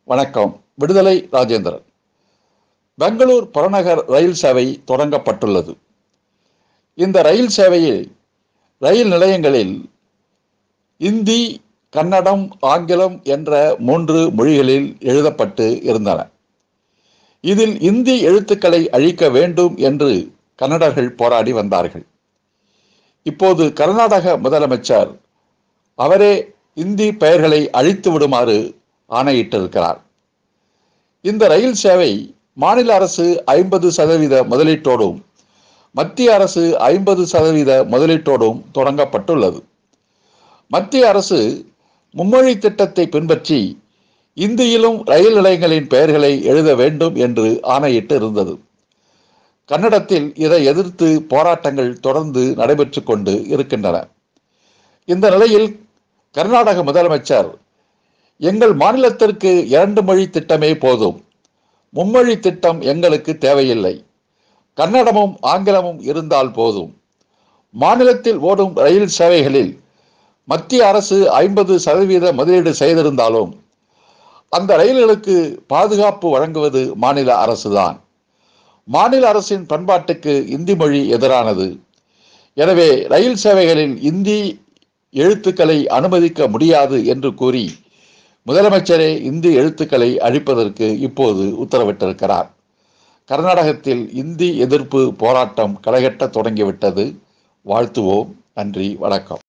வணக்கம் விடுதலை ராஜேந்திரன் பெங்களூர் புறநகர் ரயில் சேவை தொடங்கப்பட்டுள்ளது இந்த ரயில் சேவையில் ரயில் நிலையங்களில் இந்தி கன்னடம் ஆங்கிலம் என்ற மூன்று மொழிகளில் எழுதப்பட்டு இருந்தன இதில் இந்தி எழுத்துக்களை அழிக்க வேண்டும் என்று கன்னடர்கள் போராடி வந்தார்கள் இப்போது கர்நாடக முதலமைச்சர் அவரே இந்தி பெயர்களை அழித்து விடுமாறு ஆணையிட்டிருக்கிறார் இந்த ரயில் சேவை மாநில அரசு ஐம்பது சதவீத முதலீட்டோடும் மத்திய அரசு ஐம்பது சதவீத முதலீட்டோடும் தொடங்கப்பட்டுள்ளது மத்திய அரசு மும்மொழி திட்டத்தை பின்பற்றி இந்தியிலும் ரயில் நிலையங்களின் பெயர்களை எழுத வேண்டும் என்று ஆணையிட்டு இருந்தது கன்னடத்தில் இதை எதிர்த்து போராட்டங்கள் தொடர்ந்து நடைபெற்று கொண்டு இருக்கின்றன இந்த நிலையில் கர்நாடக முதலமைச்சர் எங்கள் மாநிலத்திற்கு இரண்டு மொழி திட்டமே போதும் மும்மொழி திட்டம் எங்களுக்கு தேவையில்லை கன்னடமும் ஆங்கிலமும் இருந்தால் போதும் மாநிலத்தில் ஓடும் ரயில் சேவைகளில் மத்திய அரசு ஐம்பது சதவீத முதலீடு செய்திருந்தாலும் அந்த ரயில்களுக்கு பாதுகாப்பு வழங்குவது மாநில அரசுதான் மாநில அரசின் பண்பாட்டுக்கு இந்தி மொழி எதிரானது எனவே ரயில் சேவைகளில் இந்தி எழுத்துக்களை அனுமதிக்க முடியாது என்று கூறி முதலமைச்சரே இந்தி எழுத்துக்களை அழிப்பதற்கு இப்போது உத்தரவிட்டிருக்கிறார் கர்நாடகத்தில் இந்தி எதிர்ப்பு போராட்டம் களைகட்ட தொடங்கிவிட்டது வாழ்த்துவோம் நன்றி வணக்கம்